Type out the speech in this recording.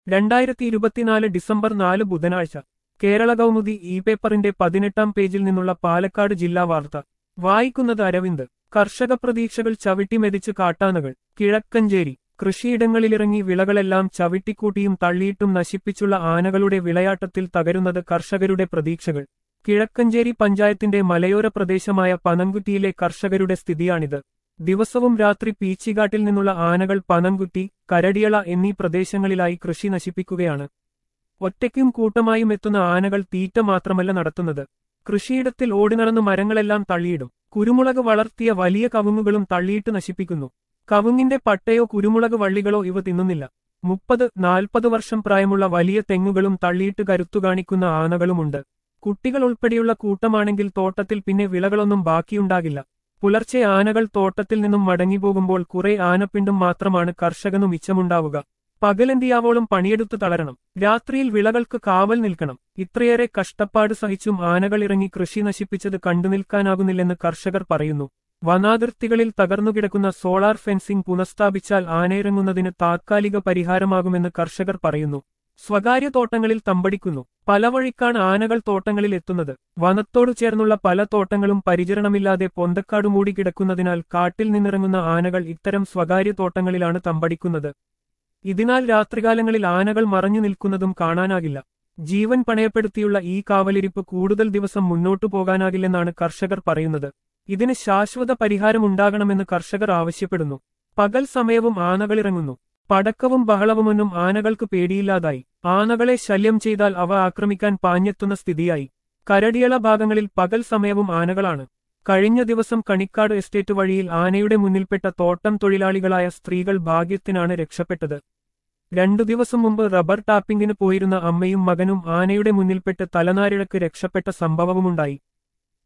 രണ്ടായിരത്തി ഇരുപത്തിനാല് ഡിസംബർ നാല് ബുധനാഴ്ച കേരള കൗമുദി ഇ പേപ്പറിന്റെ പതിനെട്ടാം പേജിൽ നിന്നുള്ള പാലക്കാട് ജില്ലാ വാർത്ത വായിക്കുന്നത് അരവിന്ദ് കർഷക പ്രതീക്ഷകൾ ചവിട്ടിമെതിച്ച് കാട്ടാനകൾ കിഴക്കഞ്ചേരി കൃഷിയിടങ്ങളിലിറങ്ങി വിളകളെല്ലാം ചവിട്ടിക്കൂട്ടിയും തള്ളിയിട്ടും നശിപ്പിച്ചുള്ള ആനകളുടെ വിളയാട്ടത്തിൽ തകരുന്നത് കർഷകരുടെ പ്രതീക്ഷകൾ കിഴക്കഞ്ചേരി പഞ്ചായത്തിന്റെ മലയോര പ്രദേശമായ പനംകുറ്റിയിലെ കർഷകരുടെ സ്ഥിതിയാണിത് ദിവസവും രാത്രി പീച്ചിക്കാട്ടിൽ നിന്നുള്ള ആനകൾ പനംകുറ്റി കരടിയള എന്നീ പ്രദേശങ്ങളിലായി കൃഷി നശിപ്പിക്കുകയാണ് ഒറ്റയ്ക്കും കൂട്ടമായും എത്തുന്ന ആനകൾ തീറ്റ മാത്രമല്ല നടത്തുന്നത് കൃഷിയിടത്തിൽ ഓടിനടന്ന് മരങ്ങളെല്ലാം തള്ളിയിടും കുരുമുളക് വളർത്തിയ വലിയ കവുങ്ങുകളും തള്ളിയിട്ട് നശിപ്പിക്കുന്നു കവുങ്ങിന്റെ പട്ടയോ കുരുമുളക് വള്ളികളോ ഇവ തിന്നുന്നില്ല മുപ്പത് നാൽപ്പത് വർഷം പ്രായമുള്ള വലിയ തെങ്ങുകളും തള്ളിയിട്ട് കരുത്തു കാണിക്കുന്ന ആനകളുമുണ്ട് കുട്ടികൾ ഉൾപ്പെടെയുള്ള കൂട്ടമാണെങ്കിൽ തോട്ടത്തിൽ പിന്നെ വിളകളൊന്നും ബാക്കിയുണ്ടാകില്ല പുലർച്ചെ ആനകൾ തോട്ടത്തിൽ നിന്നും മടങ്ങിപ്പോകുമ്പോൾ കുറെ ആനപ്പിണ്ടും മാത്രമാണ് കർഷകനു മിച്ചമുണ്ടാവുക പകലെന്തിയാവോളം പണിയെടുത്ത് തളരണം രാത്രിയിൽ വിളകൾക്ക് കാവൽ നിൽക്കണം ഇത്രയേറെ കഷ്ടപ്പാട് സഹിച്ചും ആനകൾ ഇറങ്ങി കൃഷി നശിപ്പിച്ചത് കണ്ടുനിൽക്കാനാകുന്നില്ലെന്ന് കർഷകർ പറയുന്നു വനാതിർത്തികളിൽ തകർന്നുകിടക്കുന്ന സോളാർ ഫെൻസിംഗ് പുനഃസ്ഥാപിച്ചാൽ ആനയിറങ്ങുന്നതിന് താത്കാലിക പരിഹാരമാകുമെന്ന് കർഷകർ പറയുന്നു സ്വകാര്യ തോട്ടങ്ങളിൽ തമ്പടിക്കുന്നു പല വഴിക്കാണ് ആനകൾ തോട്ടങ്ങളിൽ എത്തുന്നത് വനത്തോടു ചേർന്നുള്ള പല തോട്ടങ്ങളും പരിചരണമില്ലാതെ പൊന്തക്കാട് മൂടി കിടക്കുന്നതിനാൽ കാട്ടിൽ നിന്നിറങ്ങുന്ന ആനകൾ ഇത്തരം സ്വകാര്യ തോട്ടങ്ങളിലാണ് തമ്പടിക്കുന്നത് ഇതിനാൽ രാത്രികാലങ്ങളിൽ ആനകൾ മറഞ്ഞു നിൽക്കുന്നതും കാണാനാകില്ല ജീവൻ പണയപ്പെടുത്തിയുള്ള ഈ കാവലിരിപ്പ് കൂടുതൽ ദിവസം മുന്നോട്ടു പോകാനാകില്ലെന്നാണ് കർഷകർ പറയുന്നത് ഇതിന് ശാശ്വത പരിഹാരമുണ്ടാകണമെന്ന് കർഷകർ ആവശ്യപ്പെടുന്നു പകൽ സമയവും ആനകളിറങ്ങുന്നു പടക്കവും ബഹളവുമൊന്നും ആനകൾക്ക് പേടിയില്ലാതായി ആനകളെ ശല്യം ചെയ്താൽ അവ ആക്രമിക്കാൻ പാഞ്ഞെത്തുന്ന സ്ഥിതിയായി കരടിയള ഭാഗങ്ങളിൽ പകൽ സമയവും ആനകളാണ് കഴിഞ്ഞ ദിവസം കണിക്കാട് എസ്റ്റേറ്റ് വഴിയിൽ ആനയുടെ മുന്നിൽപ്പെട്ട തോട്ടം തൊഴിലാളികളായ സ്ത്രീകൾ ഭാഗ്യത്തിനാണ് രക്ഷപ്പെട്ടത് രണ്ടു ദിവസം മുമ്പ് റബ്ബർ ടാപ്പിംഗിന് പോയിരുന്ന അമ്മയും മകനും ആനയുടെ മുന്നിൽപ്പെട്ട് തലനാരിഴക്ക് രക്ഷപ്പെട്ട സംഭവവുമുണ്ടായി